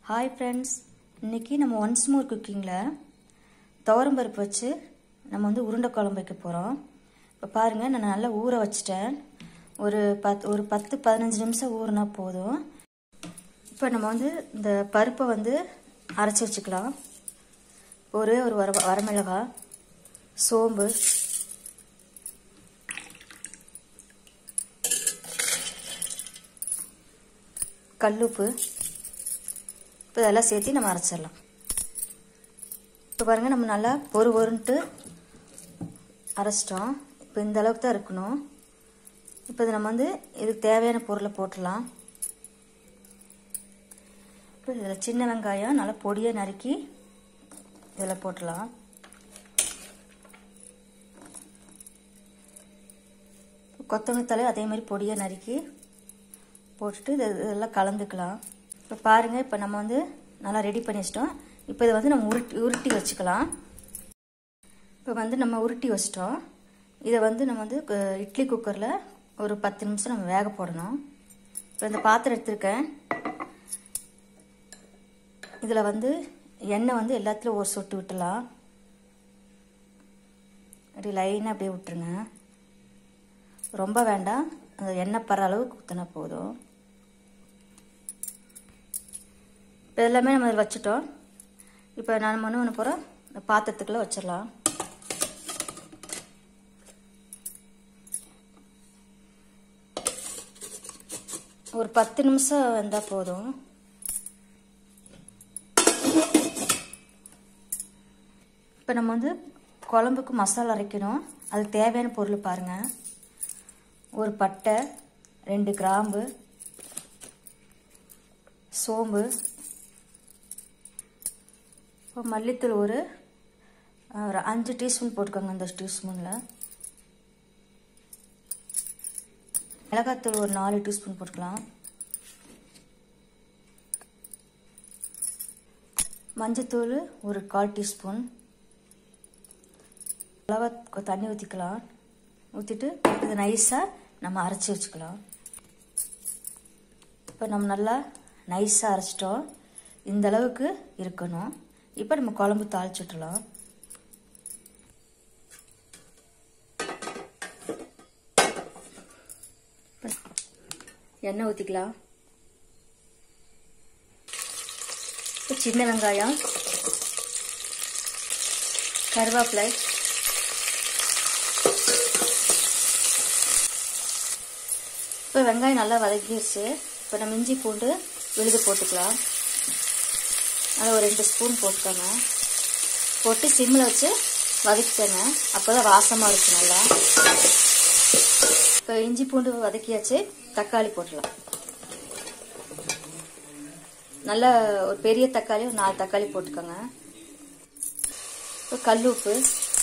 hi friends இன்றைக்கி நம்ம once more குக்கிங்கில் துவரம் பருப்பு வச்சு நம்ம வந்து உருண்டை குழம்பு வைக்க போகிறோம் இப்போ பாருங்கள் நான் நல்லா ஊற வச்சிட்டேன் ஒரு பத் ஒரு பத்து பதினஞ்சு நிமிஷம் ஊறினா போதும் இப்போ நம்ம வந்து இந்த பருப்பை வந்து அரைச்சி வச்சுக்கலாம் ஒரே ஒரு வர வரமிளகாய் சோம்பு கல்லுப்பு இப்போ இதெல்லாம் சேர்த்து நம்ம அரைச்சிடலாம் இப்போ பாருங்கள் நம்ம நல்லா பொறு பொருன்ட்டு அரைச்சிட்டோம் இப்போ இந்த அளவுக்கு தான் இருக்கணும் இப்போ இது நம்ம வந்து இதுக்கு தேவையான பொருளை போட்டுடலாம் இப்போ இதில் சின்ன வெங்காயம் நல்லா பொடியாக நறுக்கி இதில் போட்டுடலாம் கொத்தமல்லி தலை அதே மாதிரி பொடியாக நறுக்கி போட்டுட்டு இது இதெல்லாம் கலந்துக்கலாம் இப்போ பாருங்கள் இப்போ நம்ம வந்து நல்லா ரெடி பண்ணி வச்சிட்டோம் இப்போ இதை வந்து நம்ம உருட்டி உருட்டி வச்சுக்கலாம் இப்போ வந்து நம்ம உருட்டி வச்சிட்டோம் இதை வந்து நம்ம வந்து இட்லி குக்கரில் ஒரு பத்து நிமிஷம் நம்ம வேக போடணும் இப்போ இந்த பாத்திரம் எடுத்திருக்கேன் இதில் வந்து எண்ணெய் வந்து எல்லாத்துலேயும் ஒரு சொட்டு விட்டுலாம் அப்படி லைனாக அப்படியே விட்டுருங்க ரொம்ப வேண்டாம் அந்த எண்ணெய் பற அளவுக்கு ஊற்றினா போதும் இப்போ எல்லாமே நம்ம இதில் வச்சுட்டோம் இப்போ நான் ஒன்று ஒன்று போகிறோம் இந்த பாத்திரத்துக்குள்ளே வச்சிடலாம் ஒரு பத்து நிமிஷம் வந்தால் போதும் இப்போ நம்ம வந்து குழம்புக்கு மசாலா அரைக்கணும் அது தேவையான பொருள் பாருங்கள் ஒரு பட்டை ரெண்டு கிராம்பு சோம்பு இப்போ மல்லித்தூள் ஒரு ஒரு அஞ்சு டீஸ்பூன் போட்டுக்கோங்க இந்த டீஸ்பூனில் மிளகாத்தூள் ஒரு நாலு டீஸ்பூன் போட்டுக்கலாம் மஞ்சத்தூள் ஒரு கால் டீஸ்பூன் அளவா தண்ணி ஊற்றிக்கலாம் ஊற்றிட்டு இது நைஸாக நம்ம அரைச்சி வச்சுக்கலாம் இப்போ நம்ம நல்லா நைஸாக அரைச்சிட்டோம் இந்த அளவுக்கு இருக்கணும் இப்போ நம்ம குழம்பு தாளிச்சுட்றலாம் எண்ணெய் ஊற்றிக்கலாம் இப்போ சின்ன வெங்காயம் கருவேப்பிலை இப்போ வெங்காயம் நல்லா வதக்கிடுச்சு இப்போ நம்ம இஞ்சி பூண்டு விழுது போட்டுக்கலாம் அதை ஒரு ரெண்டு ஸ்பூன் போட்டுக்கோங்க போட்டு சிம்மில் வச்சு வதக்கிக்கோங்க அப்போ தான் வாசமாக இருக்கும் நல்லா இப்போ இஞ்சி பூண்டு வதக்கியாச்சு தக்காளி போட்டுடலாம் நல்ல ஒரு பெரிய தக்காளி ஒரு நாலு தக்காளி போட்டுக்கோங்க இப்போ கல் உப்பு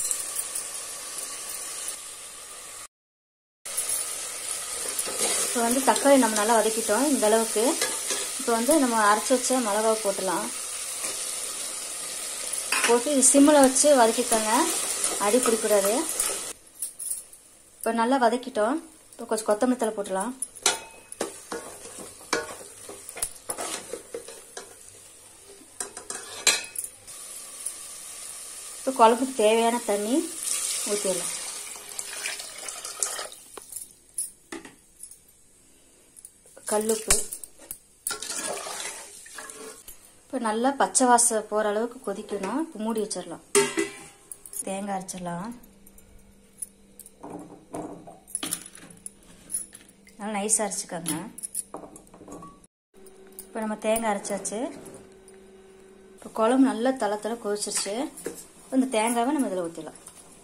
இப்போ வந்து தக்காளி நம்ம நல்லா வதக்கிட்டோம் இந்த அளவுக்கு இப்போ வந்து நம்ம அரைச்சி வச்ச மிளகாவை போட்டுடலாம் போட்டு இது சிம்மில் வச்சு வதக்கிக்கோங்க அடி பிடிக்கூடாது இப்போ நல்லா வதக்கிட்டோம் இப்போ கொஞ்சம் கொத்தமல்லி தலை போட்டுடலாம் இப்போ குழம்புக்கு தேவையான தண்ணி ஊற்றிடலாம் கல்லுப்பு இப்போ நல்லா பச்சை வாசம் போகிற அளவுக்கு கொதிக்கணும் இப்போ மூடி வச்சிடலாம் தேங்காய் அரைச்சிடலாம் நல்லா நைஸாக அரைச்சிக்கோங்க இப்போ நம்ம தேங்காய் அரைச்சாச்சு இப்போ குழம்பு நல்லா தலை தலை கொதிச்சிருச்சு இந்த தேங்காவை நம்ம இதில் ஊற்றிடலாம்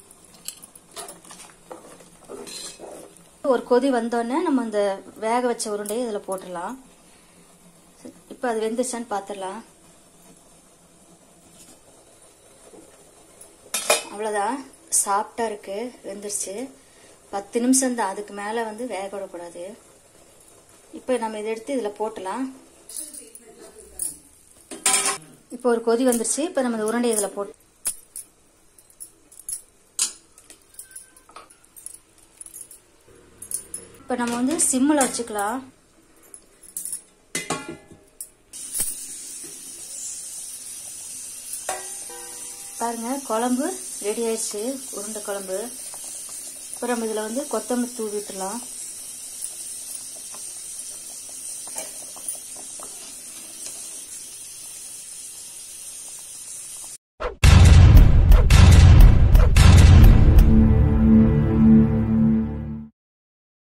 ஒரு கொதி வந்தோடனே நம்ம இந்த வேக வச்ச உருண்டையை இதில் போட்டுடலாம் இப்போ அது வெந்துருச்சான்னு பார்த்துடலாம் அவ்வளோதான் சாஃப்டாக இருக்கு வெந்துருச்சு பத்து நிமிஷம் தான் அதுக்கு மேலே வந்து வேக விடக்கூடாது இப்போ நம்ம இதை எடுத்து இதில் போட்டலாம் இப்போ ஒரு கொதி வந்துருச்சு இப்போ நம்ம இந்த உருண்டை இதில் போட்டு இப்போ நம்ம வந்து சிம்மில் வச்சுக்கலாம் பாருங்க குழம்பு ரெடி ஆயிடுச்சு உருண்டை குழம்பு இப்போ நம்ம இதில் வந்து கொத்தமல்லி தூவி விட்டுலாம்